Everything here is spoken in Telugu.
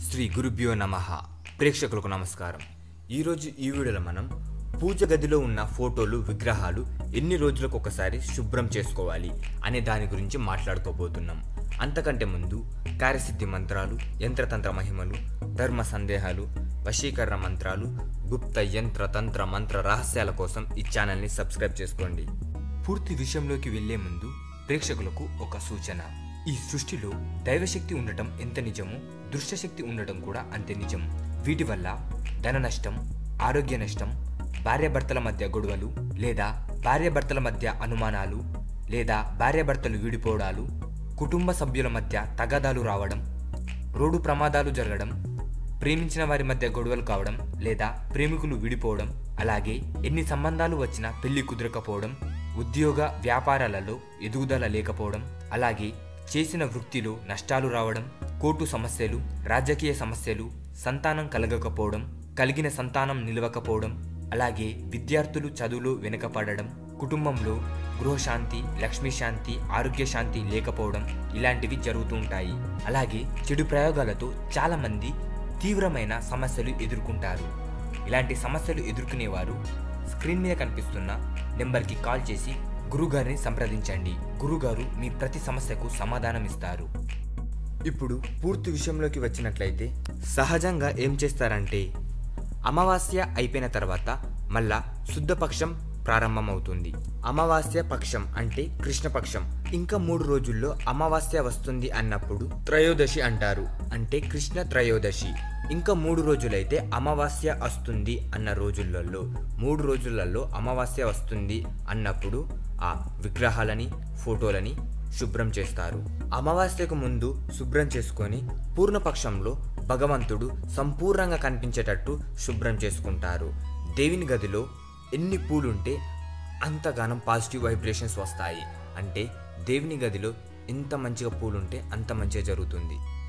శ్రీ గురుభ్యో నమ ప్రేక్షకులకు నమస్కారం ఈరోజు ఈ వీడియోలో మనం పూజ గదిలో ఉన్న ఫోటోలు విగ్రహాలు ఎన్ని రోజులకు ఒకసారి శుభ్రం చేసుకోవాలి అనే దాని గురించి మాట్లాడుకోబోతున్నాం అంతకంటే ముందు కార్యసిద్ధి మంత్రాలు యంత్రతంత్ర మహిమలు ధర్మ సందేహాలు వశీకరణ మంత్రాలు గుప్త యంత్ర తంత్ర మంత్ర రహస్యాల కోసం ఈ ఛానల్ని సబ్స్క్రైబ్ చేసుకోండి పూర్తి విషయంలోకి వెళ్లే ముందు ప్రేక్షకులకు ఒక సూచన ఈ సృష్టిలో దైవశక్తి ఉండటం ఎంత నిజమో దృశ్యశక్తి ఉండటం కూడా అంతే నిజం వీటి వల్ల ధన నష్టం ఆరోగ్య నష్టం భార్యాభర్తల మధ్య గొడవలు లేదా భార్యాభర్తల మధ్య అనుమానాలు లేదా భార్యాభర్తలు విడిపోవడాలు కుటుంబ సభ్యుల మధ్య తగాదాలు రావడం రోడ్డు ప్రమాదాలు జరగడం ప్రేమించిన వారి మధ్య గొడవలు కావడం లేదా ప్రేమికులు విడిపోవడం అలాగే ఎన్ని సంబంధాలు వచ్చినా పెళ్లి కుదరకపోవడం ఉద్యోగ వ్యాపారాలలో ఎదుగుదల లేకపోవడం అలాగే చేసిన వృత్తిలో నష్టాలు రావడం కోర్టు సమస్యలు రాజకీయ సమస్యలు సంతానం కలగకపోవడం కలిగిన సంతానం నిలవకపోవడం అలాగే విద్యార్థులు చదువులో వెనుకపడడం కుటుంబంలో గృహశాంతి లక్ష్మీ శాంతి ఆరోగ్య శాంతి లేకపోవడం ఇలాంటివి జరుగుతూ ఉంటాయి అలాగే చెడు ప్రయోగాలతో చాలామంది తీవ్రమైన సమస్యలు ఎదుర్కొంటారు ఇలాంటి సమస్యలు ఎదుర్కొనేవారు స్క్రీన్ మీద కనిపిస్తున్న నెంబర్కి కాల్ చేసి గురుగారిని సంప్రదించండి గురుగారు మీ ప్రతి సమస్యకు సమాధానం ఇస్తారు ఇప్పుడు పూర్తి విషయంలోకి వచ్చినట్లయితే సహజంగా ఏం చేస్తారంటే అమావాస్య అయిపోయిన తర్వాత మళ్ళా శుద్ధపక్షం ప్రారంభమవుతుంది అమావాస్య పక్షం అంటే కృష్ణపక్షం ఇంకా మూడు రోజుల్లో అమావాస్య వస్తుంది అన్నప్పుడు త్రయోదశి అంటారు అంటే కృష్ణ త్రయోదశి ఇంకా మూడు రోజులైతే అమావాస్య వస్తుంది అన్న రోజులలో మూడు రోజులలో అమావాస్య వస్తుంది అన్నప్పుడు ఆ విగ్రహాలని ఫోటోలని శుభ్రం చేస్తారు అమావాస్యకు ముందు శుభ్రం చేసుకొని పూర్ణపక్షంలో భగవంతుడు సంపూర్ణంగా కనిపించేటట్టు శుభ్రం చేసుకుంటారు దేవుని గదిలో ఎన్ని పూలుంటే అంతగానం పాజిటివ్ వైబ్రేషన్స్ వస్తాయి అంటే దేవుని గదిలో ఎంత మంచిగా పూలుంటే అంత మంచిగా జరుగుతుంది